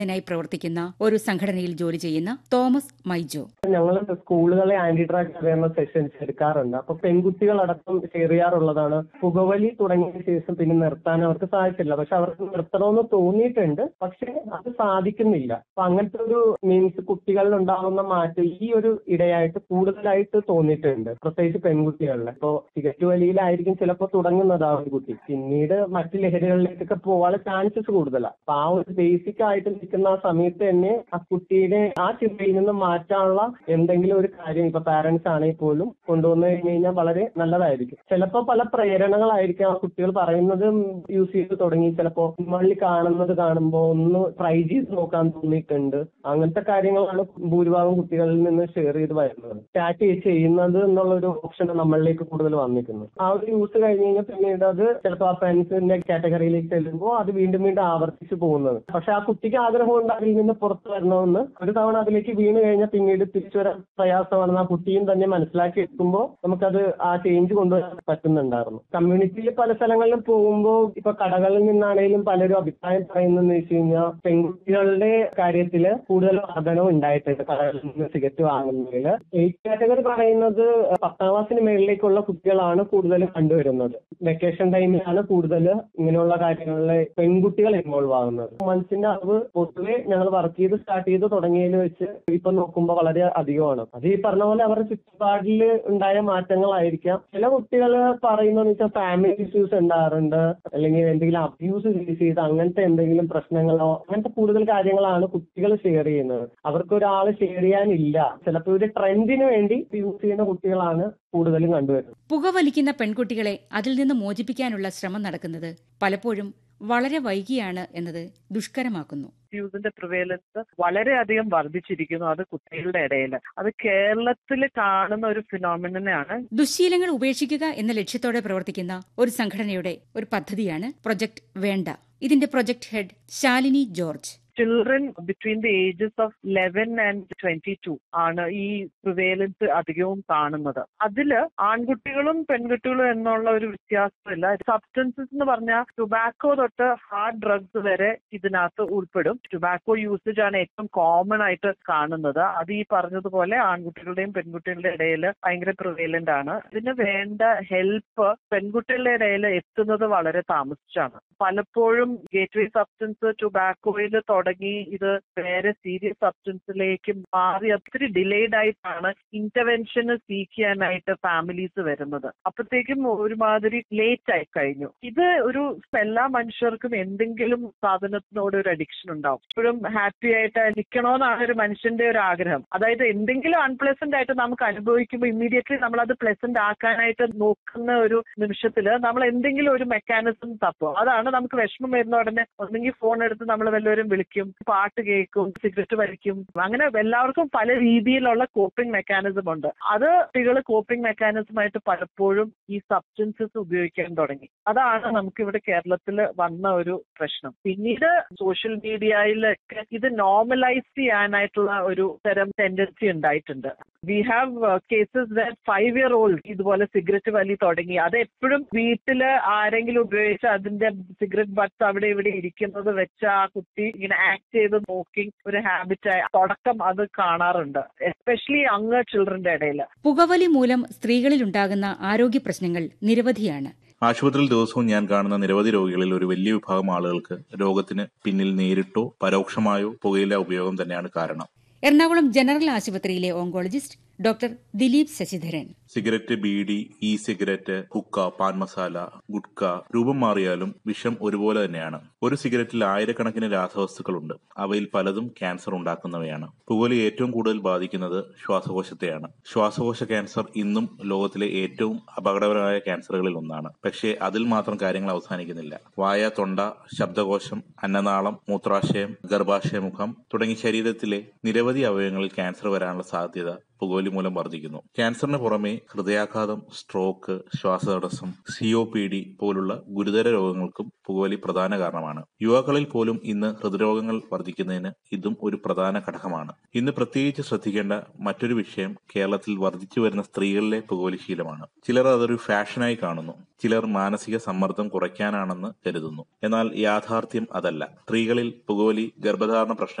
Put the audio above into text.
ായി പ്രവർത്തിക്കുന്ന ഒരു സംഘടനയിൽ ജോലി ചെയ്യുന്ന തോമസ് മൈജോ ഞങ്ങൾ സ്കൂളുകളെ ആന്റി ഡ്രഗ് അവയർനെസ് സെഷൻസ് എടുക്കാറുണ്ട് അപ്പൊ പെൺകുട്ടികളടക്കം ഷെയർ ചെയ്യാറുള്ളതാണ് പുകവലി തുടങ്ങിയ ശേഷം പിന്നെ നിർത്താൻ അവർക്ക് സാധിച്ചില്ല പക്ഷെ അവർക്ക് നിർത്തണമെന്ന് തോന്നിയിട്ടുണ്ട് പക്ഷെ അത് സാധിക്കുന്നില്ല അപ്പൊ അങ്ങനത്തെ ഒരു മീൻസ് കുട്ടികളിൽ ഉണ്ടാകുന്ന മാറ്റം ഈ ഒരു ഇടയായിട്ട് കൂടുതലായിട്ട് തോന്നിയിട്ടുണ്ട് പ്രത്യേകിച്ച് പെൺകുട്ടികളിൽ ഇപ്പോ സിഗരറ്റ് വലിയിലായിരിക്കും ചിലപ്പോൾ തുടങ്ങുന്നത് ആ ഒരു കുട്ടി പിന്നീട് മറ്റു ലഹരികളിലേക്കൊക്കെ പോകാനുള്ള ചാൻസസ് കൂടുതലാണ് അപ്പൊ ആ ഒരു ബേസിക് ആയിട്ട് നിൽക്കുന്ന ആ സമയത്ത് തന്നെ ആ കുട്ടിയുടെ ആ ചിന്തയിൽ നിന്ന് മാറ്റാനുള്ള എന്തെങ്കിലും ഒരു കാര്യം ഇപ്പൊ പാരന്റ്സ് ആണെങ്കിൽ പോലും കൊണ്ടുവന്നു കഴിഞ്ഞു കഴിഞ്ഞാൽ വളരെ നല്ലതായിരിക്കും ചിലപ്പോൾ പല പ്രേരണകളായിരിക്കും ആ കുട്ടികൾ പറയുന്നത് യൂസ് ചെയ്ത് തുടങ്ങി ചിലപ്പോൾ മള്ളി കാണുന്നത് കാണുമ്പോൾ ഒന്ന് ട്രൈ ചെയ്ത് നോക്കാൻ തോന്നിയിട്ടുണ്ട് അങ്ങനത്തെ കാര്യങ്ങളാണ് ഭൂരിഭാഗം കുട്ടികളിൽ നിന്ന് ഷെയർ ചെയ്ത് വരുന്നത് ചാറ്റ് ചെയ്യുന്നത് എന്നുള്ള ഒരു ഓപ്ഷൻ നമ്മളിലേക്ക് കൂടുതൽ വന്നിരിക്കുന്നത് ആ ഒരു യൂസ് കഴിഞ്ഞ് കഴിഞ്ഞാൽ പിന്നീട് അത് ചിലപ്പോൾ ആ ഫ്രണ്ട്സിന്റെ കാറ്റഗറിയിലേക്ക് ചെല്ലുമ്പോൾ അത് വീണ്ടും വീണ്ടും ആവർത്തിച്ചു പോകുന്നത് പക്ഷെ ആ കുട്ടിക്ക് ആഗ്രഹമുണ്ട് അതിൽ നിന്ന് പുറത്തു വരണമെന്ന് ഒരു തവണ അതിലേക്ക് വീണ് കഴിഞ്ഞാൽ പിന്നീട് തിരിച്ചു വരാൻ പ്രയാസമാണെന്ന് ആ കുട്ടിയും തന്നെ മനസ്സിലാക്കി എടുക്കുമ്പോൾ നമുക്കത് ആ ചേഞ്ച് കൊണ്ടുവരാൻ പറ്റുന്നുണ്ടായിരുന്നു കമ്മ്യൂണിറ്റിയിൽ പല സ്ഥലങ്ങളിലും പോകുമ്പോൾ ഇപ്പൊ കടകളിൽ നിന്നാണെങ്കിലും പലരും അഭിപ്രായം പറയുന്നതെന്ന് വെച്ച് കഴിഞ്ഞാൽ പെൺകുട്ടികളുടെ കാര്യത്തിൽ കൂടുതൽ വർധനവ് ഉണ്ടായിട്ടുണ്ട് കടകളിൽ നിന്ന് സിഗരറ്റ് വാങ്ങുന്നതിൽ എയ്റ്റ് കാറ്റഗറി പറയുന്നത് പത്താം ക്ലാസ്സിന് മേളിലേക്കുള്ള കുട്ടികളാണ് കൂടുതലും കണ്ടുവരുന്നത് വെക്കേഷൻ ടൈമിലാണ് കൂടുതൽ ഇങ്ങനെയുള്ള കാര്യങ്ങളിൽ പെൺകുട്ടികൾ ഇൻവോൾവ് ആകുന്നത് മനസ്സിന്റെ അറിവ് പൊതുവെ ഞങ്ങൾ വർക്ക് ചെയ്ത് സ്റ്റാർട്ട് ചെയ്ത് തുടങ്ങിയതിൽ വെച്ച് ഇപ്പൊ നോക്കുമ്പോൾ വളരെ അധികമാണ് അത് ഈ പറഞ്ഞ പോലെ അവരുടെ ചുറ്റുപാടിൽ ഉണ്ടായ മാറ്റങ്ങളായിരിക്കാം ചില കുട്ടികൾ പറയുന്നതെന്ന് വെച്ചാൽ ഫാമിലി ഇഷ്യൂസ് ഉണ്ടാകാറുണ്ട് അല്ലെങ്കിൽ എന്തെങ്കിലും അബ്യൂസ് ഫേസ് ചെയ്ത് അങ്ങനത്തെ എന്തെങ്കിലും പ്രശ്നങ്ങളോ അങ്ങനത്തെ കൂടുതൽ കാര്യങ്ങളാണ് കുട്ടികൾ ഷെയർ ചെയ്യുന്നത് അവർക്ക് ഒരാൾ ഷെയർ ചെയ്യാനില്ല ചിലപ്പോൾ ഒരു ട്രെൻഡിന് വേണ്ടി യൂസ് ചെയ്യുന്ന കുട്ടികളാണ് കൂടുതലും കണ്ടുവരുന്നത് പുകവലിക്കുന്ന പെൺകുട്ടികളെ അതിൽ നിന്ന് മോചിപ്പിക്കാനുള്ള ശ്രമം നടക്കുന്നത് പലപ്പോഴും വളരെ വൈകിയാണ് എന്നത് ദുഷ്കരമാക്കുന്നു യൂസിന്റെ പ്രിവേലൻസ് വളരെയധികം വർദ്ധിച്ചിരിക്കുന്നു അത് കുട്ടികളുടെ ഇടയിൽ അത് കേരളത്തിൽ കാണുന്ന ഒരു ഫിനോമിനാണ് ദുശ്ശീലങ്ങൾ ഉപേക്ഷിക്കുക എന്ന ലക്ഷ്യത്തോടെ പ്രവർത്തിക്കുന്ന ഒരു സംഘടനയുടെ ഒരു പദ്ധതിയാണ് പ്രൊജക്ട് വേണ്ട ഇതിന്റെ project head Shalini George children between the ages of eleven and twenty two ആണ് ഈ പ്രിവേലൻസ് അധികവും കാണുന്നത് അതില് ആൺകുട്ടികളും പെൺകുട്ടികളും എന്നുള്ള ഒരു വ്യത്യാസമില്ല സബ്സ്റ്റൻസസ് എന്ന് പറഞ്ഞാൽ ടുബാക്കോ തൊട്ട് ഹാർഡ് ഡ്രഗ്സ് വരെ ഇതിനകത്ത് ഉൾപ്പെടും ടുബാക്കോ യൂസേജ് ആണ് ഏറ്റവും കോമൺ ആയിട്ട് കാണുന്നത് അത് ഈ പറഞ്ഞതുപോലെ ആൺകുട്ടികളുടെയും പെൺകുട്ടികളുടെ ഇടയിൽ ഭയങ്കര പ്രിവേലന്റ് ആണ് ഇതിന് വേണ്ട ഹെൽപ്പ് പെൺകുട്ടികളുടെ ഇടയിൽ എത്തുന്നത് വളരെ താമസിച്ചാണ് പലപ്പോഴും ഗേറ്റ്വേ സബ്സ്റ്റൻസ് ടുബാക്കോയിൽ തുടങ്ങി ഇത് വേറെ സീരിയസ് സബ്സ്റ്റൻസിലേക്ക് മാറി ഒത്തിരി ഡിലേഡ് ആയിട്ടാണ് ഇന്റർവെൻഷന് സീക്ക് ചെയ്യാനായിട്ട് ഫാമിലീസ് വരുന്നത് അപ്പോഴത്തേക്കും ഒരുമാതിരി ലേറ്റ് ആയി കഴിഞ്ഞു ഇത് ഒരു എല്ലാ മനുഷ്യർക്കും എന്തെങ്കിലും സാധനത്തിനോട് ഒരു അഡിക്ഷൻ ഉണ്ടാവും എപ്പോഴും ഹാപ്പി ആയിട്ട് നിൽക്കണമെന്നാണ് ഒരു മനുഷ്യന്റെ ഒരു ആഗ്രഹം അതായത് എന്തെങ്കിലും അൺപ്ലസന്റ് ആയിട്ട് നമുക്ക് അനുഭവിക്കുമ്പോൾ ഇമ്മീഡിയറ്റ്ലി നമ്മൾ അത് പ്ലസന്റ് ആക്കാനായിട്ട് നോക്കുന്ന ഒരു നിമിഷത്തില് നമ്മൾ എന്തെങ്കിലും ഒരു മെക്കാനിസം തപ്പും അതാണ് നമുക്ക് വിഷമം വരുന്ന ഉടനെ ഒന്നെങ്കിൽ ഫോൺ എടുത്ത് നമ്മൾ വല്ലവരും വിളിക്കും പാട്ട് കേൾക്കും സിഗരറ്റ് വലിക്കും അങ്ങനെ എല്ലാവർക്കും പല രീതിയിലുള്ള കോപ്പിംഗ് മെക്കാനിസം ഉണ്ട് അത് കുട്ടികൾ കോപ്പിംഗ് മെക്കാനിസം ആയിട്ട് പലപ്പോഴും ഈ സബ്സ്റ്റൻസസ് ഉപയോഗിക്കാൻ തുടങ്ങി അതാണ് നമുക്ക് ഇവിടെ കേരളത്തിൽ വന്ന ഒരു പ്രശ്നം പിന്നീട് സോഷ്യൽ മീഡിയയിലൊക്കെ ഇത് നോർമലൈസ് ചെയ്യാനായിട്ടുള്ള ഒരു തരം ടെൻഡൻസി ഉണ്ടായിട്ടുണ്ട് we have cases five year old ഇതുപോലെ സിഗരറ്റ് വലി തുടങ്ങി അത് എപ്പോഴും വീട്ടില് ആരെങ്കിലും ഉപയോഗിച്ച് അതിന്റെ സിഗരറ്റ് ബട്ട്സ് അവിടെ ഇവിടെ ഇരിക്കുന്നത് വെച്ച് ആ കുട്ടി ഇങ്ങനെ ആക്ട് ചെയ്ത് നോക്കി ഒരു ഹാബിറ്റായി തുടക്കം അത് കാണാറുണ്ട് എസ്പെഷ്യലി അങ് ചിൽഡ്രന്റെ ഇടയിൽ പുകവലി മൂലം സ്ത്രീകളിലുണ്ടാകുന്ന ആരോഗ്യ പ്രശ്നങ്ങൾ നിരവധിയാണ് ആശുപത്രിയിൽ ദിവസവും ഞാൻ കാണുന്ന നിരവധി രോഗികളിൽ ഒരു വലിയ വിഭാഗം ആളുകൾക്ക് രോഗത്തിന് പിന്നിൽ നേരിട്ടോ പരോക്ഷമായോ പുകയില ഉപയോഗം തന്നെയാണ് കാരണം എറണാകുളം ജനറൽ ആശുപത്രിയിലെ oncologist doctor Dileep Sasidharan cigarette beedi e cigarette ഹുക്ക പാൻ മസാല ഗുഡ്ക രൂപം മാറിയാലും വിഷം ഒരുപോലെ തന്നെയാണ് ഒരു സിഗരറ്റിൽ ആയിരക്കണക്കിന് രാസവസ്തുക്കളുണ്ട് അവയിൽ പലതും ക്യാൻസർ ഉണ്ടാക്കുന്നവയാണ് പുകവലി ഏറ്റവും കൂടുതൽ ബാധിക്കുന്നത് ശ്വാസകോശത്തെയാണ് ശ്വാസകോശ ക്യാൻസർ ഇന്നും ലോകത്തിലെ ഏറ്റവും അപകടകരമായ ക്യാൻസറുകളിൽ ഒന്നാണ് പക്ഷേ അതിൽ മാത്രം കാര്യങ്ങൾ അവസാനിക്കുന്നില്ല വായ തൊണ്ട ശബ്ദകോശം അന്നനാളം മൂത്രാശയം ഗർഭാശയമുഖം തുടങ്ങി ശരീരത്തിലെ നിരവധി അവയവങ്ങളിൽ ക്യാൻസർ വരാനുള്ള സാധ്യത പുകവലി മൂലം വർദ്ധിക്കുന്നു ക്യാൻസറിന് പുറമെ ഹൃദയാഘാതം സ്ട്രോക്ക് ശ്വാസതടസ്സം സിഒ പി ഡി പോലുള്ള ഗുരുതര രോഗങ്ങൾക്കും പുകവലി പ്രധാന കാരണമാണ് യുവാക്കളിൽ പോലും ഇന്ന് ഹൃദ്രോഗങ്ങൾ വർദ്ധിക്കുന്നതിന് ഇതും ഒരു പ്രധാന ഘടകമാണ് ഇന്ന് പ്രത്യേകിച്ച് ശ്രദ്ധിക്കേണ്ട മറ്റൊരു വിഷയം കേരളത്തിൽ വർദ്ധിച്ചു വരുന്ന സ്ത്രീകളിലെ പുകവലി ശീലമാണ് ചിലർ അതൊരു ഫാഷനായി കാണുന്നു ചിലർ മാനസിക സമ്മർദ്ദം കുറയ്ക്കാനാണെന്ന് കരുതുന്നു എന്നാൽ യാഥാർത്ഥ്യം അതല്ല സ്ത്രീകളിൽ പുകവലി ഗർഭധാരണ പ്രശ്നം